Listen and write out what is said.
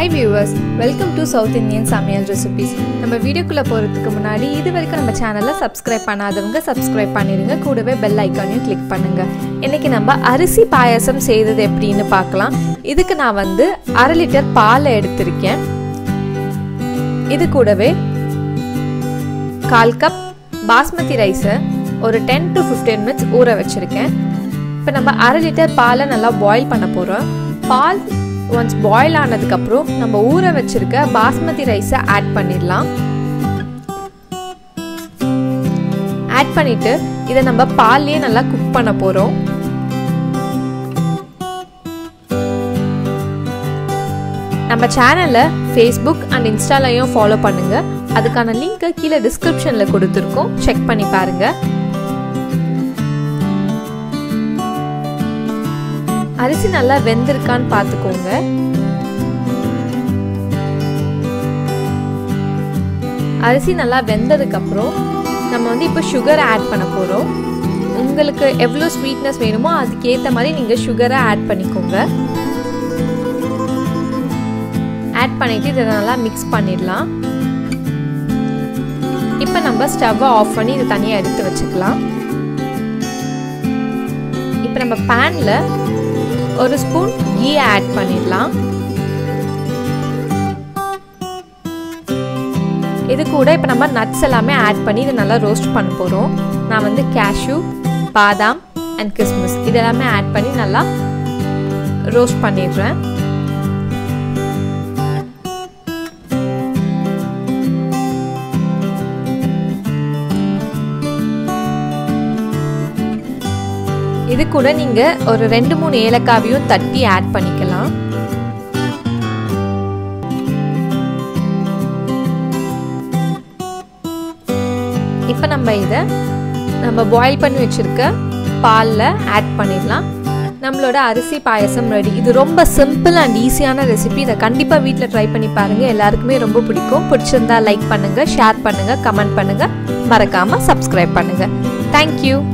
hi viewers welcome to south Indian சமையல் recipes நம்ம வீடியோக்குள்ளே போகிறதுக்கு முன்னாடி இது வரைக்கும் நம்ம சேனலை சப்ஸ்கிரைப் பண்ணாதவங்க சப்ஸ்கிரைப் பண்ணிடுங்க கூடவே பெல் ஐக்கானையும் கிளிக் பண்ணுங்கள் இன்றைக்கி நம்ம அரிசி பாயாசம் செய்தது எப்படின்னு பார்க்கலாம் இதுக்கு நான் வந்து அரை லிட்டர் பாலை எடுத்திருக்கேன் இது கூடவே கால் கப் பாஸ்மதி ரைஸை ஒரு டென் டு ஃபிஃப்டீன் மினிட்ஸ் ஊற வச்சுருக்கேன் இப்போ நம்ம அரை லிட்டர் பாலை நல்லா பாயில் பண்ண போகிறோம் பால் ஒன்ஸ் பாயில் ஆனதுக்கப்புறம் நம்ம ஊற வச்சிருக்க பாஸ்மதி ரைஸை ஆட் பண்ணிடலாம் ஆட் பண்ணிட்டு இதை நம்ம பால்லேயே நல்லா குக் பண்ண போகிறோம் நம்ம சேனலை ஃபேஸ்புக் அண்ட் இன்ஸ்டாலையும் ஃபாலோ பண்ணுங்க அதுக்கான லிங்க்கை கீழே டிஸ்கிரிப்ஷனில் கொடுத்துருக்கோம் செக் பண்ணி பாருங்க அரிசி நல்லா வெந்திருக்கான்னு பார்த்துக்கோங்க அரிசி நல்லா வெந்ததுக்கப்புறம் நம்ம வந்து இப்போ சுகரை ஆட் பண்ண போகிறோம் உங்களுக்கு எவ்வளோ ஸ்வீட்னஸ் வேணுமோ அதுக்கேற்ற மாதிரி நீங்கள் சுகரை ஆட் பண்ணிக்கோங்க ஆட் பண்ணிவிட்டு இதை நல்லா மிக்ஸ் பண்ணிடலாம் இப்போ நம்ம ஸ்டவ்வை ஆஃப் பண்ணி இதை தனியாக எடுத்து வச்சுக்கலாம் இப்போ நம்ம பேனில் ஒரு ஸ்பூன் கீ ஆட் பண்ணிடலாம் இது கூட இப்போ நம்ம நட்ஸ் எல்லாமே ஆட் பண்ணி இதை நல்லா ரோஸ்ட் பண்ண போகிறோம் நான் வந்து கேஷ்யூ பாதாம் அண்ட் கிறிஸ்மஸ் இது எல்லாமே ஆட் பண்ணி நல்லா ரோஸ்ட் பண்ணிடுறேன் இது கூட நீங்கள் ஒரு ரெண்டு மூணு ஏலக்காவையும் தட்டி ஆட் பண்ணிக்கலாம் இப்போ நம்ம இதை நம்ம பாயில் பண்ணி வச்சுருக்க பாலில் ஆட் பண்ணிடலாம் நம்மளோட அரிசி பாயசம் ரெடி இது ரொம்ப சிம்பிள் அண்ட் ஈஸியான ரெசிபி இதை கண்டிப்பாக வீட்டில் ட்ரை பண்ணி பாருங்கள் எல்லாருக்குமே ரொம்ப பிடிக்கும் பிடிச்சிருந்தா லைக் பண்ணுங்கள் ஷேர் பண்ணுங்கள் கமெண்ட் பண்ணுங்கள் மறக்காமல் சப்ஸ்கிரைப் பண்ணுங்கள் தேங்க்யூ